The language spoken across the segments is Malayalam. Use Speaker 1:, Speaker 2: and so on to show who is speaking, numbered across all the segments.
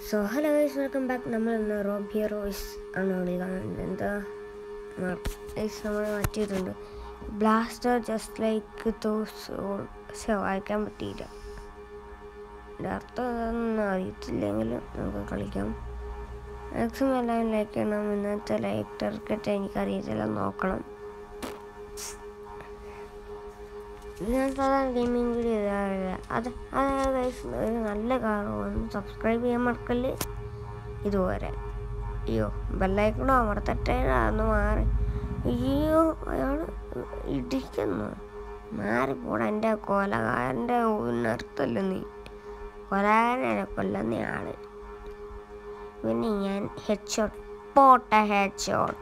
Speaker 1: So hello guys welcome back നമ്മൾ ഇന്ന് റോബ് ഹീറോയ്സ് ആണ് വിളിക്കുന്നത് എന്താ ഗൈസ് നമ്മൾ മാറ്റിയിട്ടുണ്ട് ബ്ലാസ്റ്റർ ജസ്റ്റ് ലൈക്ക് തോസ് പക്ഷെ വായിക്കാൻ പറ്റിയില്ല ഇതിൻ്റെ അർത്ഥം എന്താണെന്ന് അറിയത്തില്ലെങ്കിൽ നമുക്ക് കളിക്കാം മാക്സിമം എല്ലാവരും ലൈക്ക് ചെയ്യണം ഇന്നത്തെ ലൈക്ക് ടാർഗറ്റ് എനിക്കറിയത്തില്ല നോക്കണം ഞാൻ സാധാരണ ഗെയിമിംഗ് വീഡിയോ ഇടാറില്ല അത് അത് ഗൈസ് ഒരു നല്ല കാറുമാണ് സബ്സ്ക്രൈബ് ചെയ്യാൻ മറക്കല് ഇതുവരെ അയ്യോ ബെല്ലൈക്കണോ അമർത്തട്ടെ അന്ന് മാറി അയ്യോ അയാൾ ഇടിക്കുന്നു മാറിപ്പോടാ എൻ്റെ കൊലകാരൻ്റെ നിർത്തല്ല നീ കൊലകാരനെ കൊല്ലുന്ന ആള് പിന്നെ ഞാൻ ഹെഡ് ഷോട്ട് പോട്ട ഹെഡ് ഷോട്ട്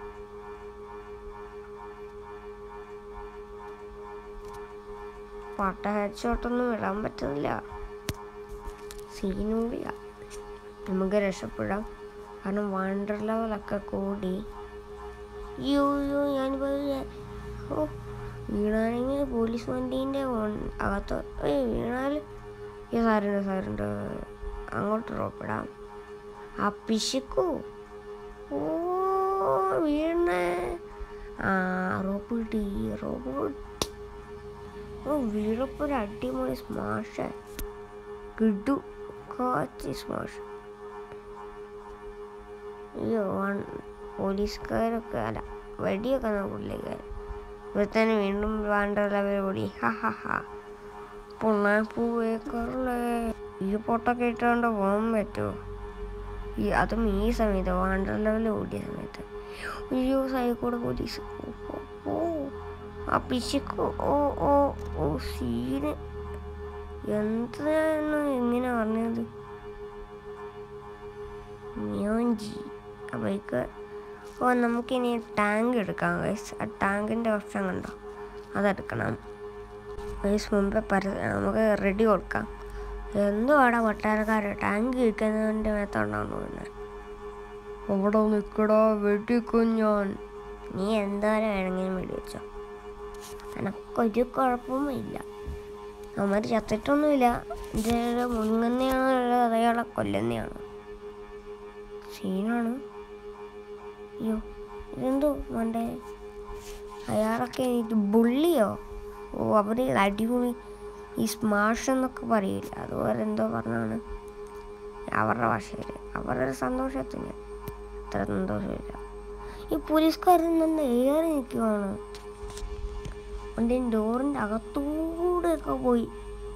Speaker 1: പട്ട ഹെഡ് ഷോട്ടൊന്നും ഇടാൻ പറ്റുന്നില്ല സീനൂടില്ല നമുക്ക് രക്ഷപ്പെടാം കാരണം വണ്ടർ ലെവലൊക്കെ കൂടി യോ യോ ഞാൻ ഓ വീണാണെങ്കിൽ പോലീസ് വണ്ടീൻ്റെ അകത്ത് ഏയ് വീണാൽ ഈ സാറുണ്ട് സാറുണ്ട് അങ്ങോട്ട് റോപ്പിടാം ആ പിശുക്കൂ ഓ വീണേ ആ റോപ്പ് കിട്ടി റോപ്പ് കിട്ടി ഓ വീഴപ്പോൾ ഒരു അടിപൊളി സ്മാഷ് കിടു കാച്ചി സ്മാഷ് അയ്യോ വൺ- പോലീസുകാരൊക്കെ അല്ല വെടിയൊക്കെ പുള്ളിക്കാരൻ ഇവിടെ തന്നെ വീണ്ടും വേണ്ട ലെവൽ ഓടി ഹാ ഹാ ഹാ പുണ്ണാപ്പൂവേ കറളേ ഈ പൊട്ടൊക്കെ ഇട്ടുകൊണ്ട് പോകാൻ പറ്റുമോ ഈ അതും ഈ സമയത്ത് വാണ്ടർ ലെവൽ ഓടിയ സമയത്ത് അയ്യോ സൈക്കോട് പോലീസ് ഓ, ഓ, ഓ ആ പിശുക്ക് ഓ ഓ ഓ സീന് എന്താണ് ഇങ്ങനെ പറഞ്ഞത് മ്യോഞ്ചി ആ ബൈക്ക് ഓ നമുക്കിനി ടാങ്ക് എടുക്കാം ഗൈസ് ആ ടാങ്കിൻ്റെ ഓപ്ഷൻ കണ്ടോ അതെടുക്കണം ഗൈസ് മുമ്പേ പര നമുക്ക് റെഡി കൊടുക്കാം എന്തുവാടാ പട്ടാരക്കാർ ടാങ്ക് ഇരിക്കുന്നതിൻ്റെ മേത്തോണ്ടാണ് തോന്നുന്നത് അവിടെ നിൽക്കടാ വെട്ടിക്കും ഞാൻ നീ എന്തോരം വേണമെങ്കിലും വെടി വെച്ചോ എനക്കൊരു കുഴപ്പവുമില്ല അവന്മാർ ചത്തിട്ടൊന്നുമില്ല ഇതിനെ മുങ്ങുന്നയാണോ അല്ല അയാളെ കൊല്ലുന്നയാണോ സീനാണ് അയ്യോ ഇതെന്തോ മണ്ടേ അയാളൊക്കെ ഇത് ബുള്ളിയോ ഓ അവർ അടിപൊളി ഈ സ്മാഷ് എന്നൊക്കെ പറയില്ല അതുപോലെ എന്തോ പറഞ്ഞാണ് അവരുടെ ഭാഷയിൽ അവരുടെ സന്തോഷത്തിന് അത്ര സന്തോഷമില്ല ഈ പോലീസുകാരിൽ നിന്ന് ഏറി നിൽക്കുവാണ് വണ്ടി ഡോറിൻ്റെ അകത്തൂടെ ഒക്കെ പോയി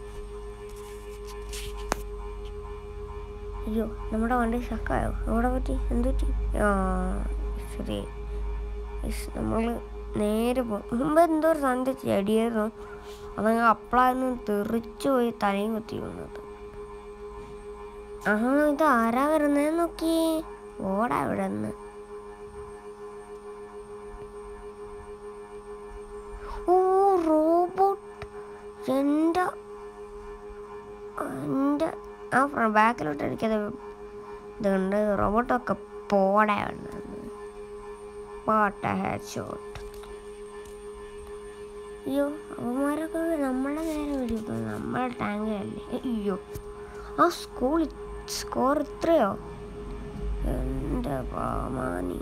Speaker 1: അയ്യോ നമ്മുടെ വണ്ടി ഷക്കായോ എവിടെ പറ്റി എന്ത് പറ്റി ആ ശരി നമ്മൾ നേരെ പോകും മുമ്പ് എന്തോ ഒരു സന്ധ്യ ചെടിയായിരുന്നു അതങ്ങ് അപ്പളായിരുന്നു തെറിച്ചു പോയി തലയും കുത്തി വീണത് ആഹാ ഇത് ആരാ വരുന്നേ നോക്കി ഓടാ ഇവിടെ നിന്ന് ഓ റോബോട്ട് എൻ്റെ എൻ്റെ ആ ബാക്കിലോട്ട് എനിക്കത് ഇതുണ്ട് റോബോട്ടൊക്കെ പോടാ വേണ്ടത് പാട്ട ഹെഡ് ഷോട്ട് അയ്യോ അവന്മാരൊക്കെ നമ്മളെ നേരെ വിളിക്കും നമ്മളെ ടാങ്കിലല്ലേ അയ്യോ ആ സ്കൂൾ സ്കോർ ഇത്രയോ എൻ്റെ പാമാനി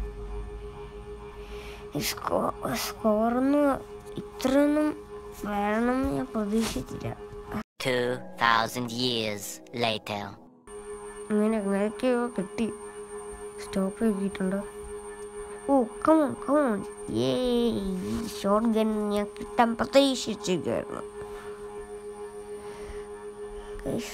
Speaker 1: ഈ സ്കോ സ്കോറൊന്നും ഇത്രയൊന്നും വേണമെന്ന് ഞാൻ പ്രതീക്ഷിച്ചില്ല
Speaker 2: 2,000 years later.
Speaker 1: അങ്ങനെ അങ്ങനെയൊക്കെയോ കിട്ടി സ്റ്റോപ്പ് ആക്കിയിട്ടുണ്ട് ഓ come on come on a shotgun ഞാൻ കിട്ടാൻ പ്രതീക്ഷിച്ചിരിക്കുകയായിരുന്നു Guys.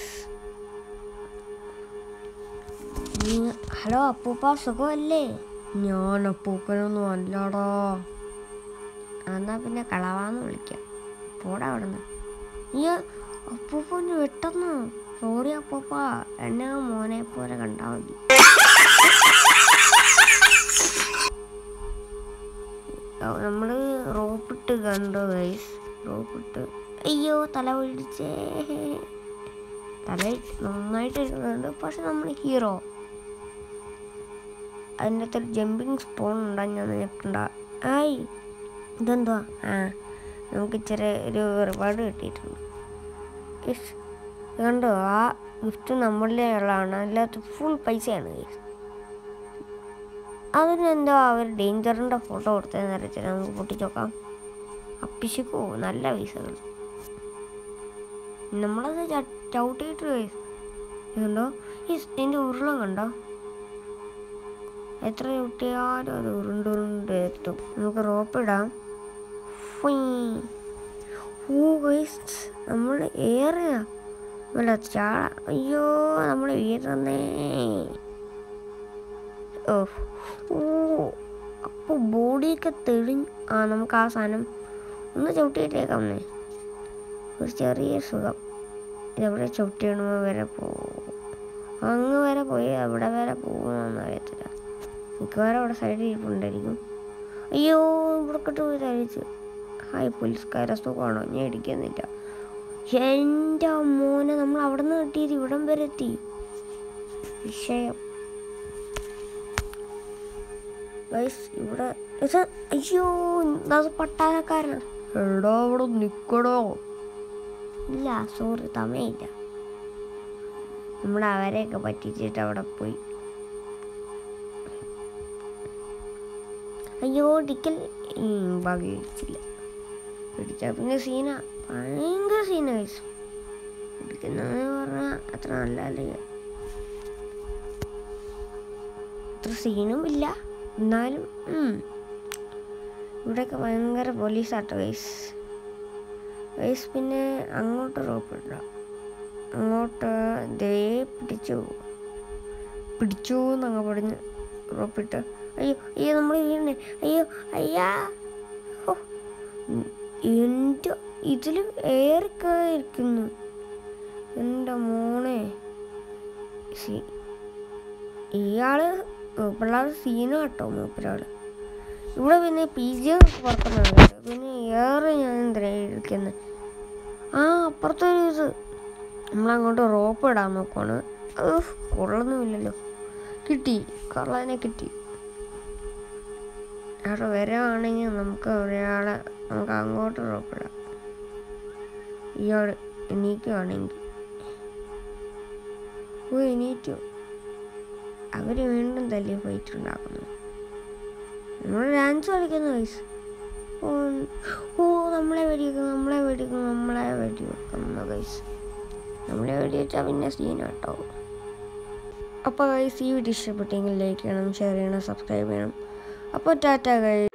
Speaker 1: നീ- ഹലോ അപ്പൂപ്പ സുഖമല്ലേ ഞാൻ അപ്പൂപ്പനൊന്നും അല്ലാടാ എന്നാ പിന്നെ കളവാന്ന് വിളിക്കാം പോടാ അവിടെ നിന്ന് നീ അപ്പൂപ്പന് വെട്ടുന്നു സോറി അപ്പൂപ്പ എന്നെ ആ മോനെ പോലെ കണ്ടാ മതി ഓ, നമ്മള് റോപ്പിട്ട് കണ്ടു ഗൈസ് റോപ്പിട്ട് അയ്യോ തല പിടിച്ചേ തല നന്നായിട്ട് ഇടുന്നുണ്ട് പക്ഷെ നമ്മൾ ഹീറോ അതിൻ്റെ അകത്തൊരു ജമ്പിങ് സ്പോൺ ഉണ്ടാകുന്ന നിൽക്കണ്ട ആയി ഇതെന്തുവാ ആ നമുക്ക് ഇച്ചിരി ഒരു റിവാർഡ് കിട്ടിയിട്ടുണ്ട് ഇഷ് ഇത് കണ്ടോ ആ ഗിഫ്റ്റ് നമ്മളുടെ ഉള്ളതാണ് അല്ലാത്ത ഫുൾ പൈസയാണ് ഗൈസ് അതിനെന്തോ അവർ ഡേഞ്ചറിൻ്റെ ഫോട്ടോ കൊടുത്തതെന്ന് അറിയത്തില്ല നമുക്ക് പൊട്ടിച്ചോക്കാം അപ്പിശിക്കോ നല്ല പൈസകൾ നമ്മളത് ച- ചവിട്ടിയിട്ട് ഗൈസ് കണ്ടോ ഈ എൻ്റെ ഉരുളം കണ്ടോ എത്ര ചവിട്ടിയാലും അത് ഉരുണ്ട് ഉരുണ്ട് എത്തും നമുക്ക് റോപ്പ് ഇടാം ഫുയ്. ഓ ഗൈസ് നമ്മൾ ഏറുക അല്ല ചാട അയ്യോ നമ്മൾ വീഴുന്നേ ഓ ഓ അപ്പോൾ ബോഡിയൊക്കെ തെളിഞ്ഞ് ആ നമുക്ക് ആ സാധനം ഒന്ന് ചവിട്ടിയിട്ടേക്കാമേ ഒരു ചെറിയ സുഖം ഇതെവിടെ ചവിട്ടിയിടുമ്പോൾ വരെ പോകും അങ്ങ് വരെ പോയി എവിടെ വരെ പോകുമെന്നൊന്നും അറിയത്തില്ല മിക്കവാറും അവിടെ സൈഡിൽ ഇരിപ്പുണ്ടായിരിക്കും അയ്യോ ഇവിടെ കിട്ട് പോയി തഴിച്ചു ഹായ് പോലീസുകാരെ സുഖമാണോ ഞാൻ ഇടിക്കുന്നില്ല എൻ്റെ മോനെ നമ്മൾ അവിടെ നിന്ന് കിട്ടിയത് ഇവിടം വരെ എത്തി വിഷയം ഗൈസ് ഇവിടെ ഇത് അയ്യോ അത് പട്ടാളക്കാരനാ എടാ അവിടെ നിക്കടോ ഇല്ല സോറി തമയില്ല നമ്മൾ അവരെയൊക്കെ പറ്റിച്ചിട്ട് അവിടെ പോയി അയ്യോ ടിക്കൽ ഭാഗ്യം ഇടിച്ചില്ല പിടിച്ചാൽ പിന്നെ സീന ഭയങ്കര സീന കഴിച്ചു പിടിക്കുന്നതെന്ന് പറഞ്ഞാൽ അത്ര നല്ലതല്ല അത്ര സീനും ഇല്ല എന്നാലും ഉം. ഇവിടെയൊക്കെ ഭയങ്കര പോലീസാട്ടോ ഗൈസ് ഗൈസ് പിന്നെ അങ്ങോട്ട് റോപ്പ് ഇടാം അങ്ങോട്ട് ദേ പിടിച്ചു പിടിച്ചു എന്നങ്ങ് പടിഞ്ഞ് റോപ്പിട്ട് അയ്യോ അയ്യോ നമ്മൾ വീണേ അയ്യോ അയ്യാ ഹോ. ഉം, എൻ്റെ ഇതിലും ഏറെ കയറിക്കുന്നു എൻ്റെ മോനെ സി- ഇയാള് പിള്ളേർ സീന കേട്ടോ മൂപ്പരാള് ഇവിടെ പിന്നെ പി ജി പുറത്തുനിന്നുണ്ട് പിന്നെ ഏറെ ഞാൻ എന്തിനാ ഇരിക്കുന്നത് ആ അപ്പുറത്തൊരു ഇത് നമ്മളങ്ങോട്ട് റോപ്പ് ഇടാൻ നോക്കുവാണ് അത് കൊള്ളൊന്നുമില്ലല്ലോ കിട്ടി കള്ളനെ കിട്ടി അവിടെ വരാണെങ്കിൽ നമുക്ക് ഒരാളെ നമുക്ക് അങ്ങോട്ട് റോപ്പ് ഇടാം ഇയാൾ എണീക്കുവാണെങ്കിൽ ഓ എണീറ്റു അവർ വീണ്ടും തല്ലി ഫൈറ്റ് ഉണ്ടാക്കുന്നു നമ്മൾ ഡാൻസ് കളിക്കുന്ന വയസ്സ് ഓ ഓ നമ്മളെ വെടിവെക്കും നമ്മളെ വെടിവെക്കും നമ്മളെ വെടിവെക്കുന്ന ഗൈസ് നമ്മളെ വെടിവെച്ചാൽ പിന്നെ സീൻ കേട്ടോ അപ്പോൾ ഗൈസ് ഈ വീഡിയോ ഇഷ്ടപ്പെട്ടെങ്കിൽ ലൈക്ക് ചെയ്യണം ഷെയർ ചെയ്യണം സബ്സ്ക്രൈബ് ചെയ്യണം അപ്പോൾ ടാറ്റ ഗൈസ്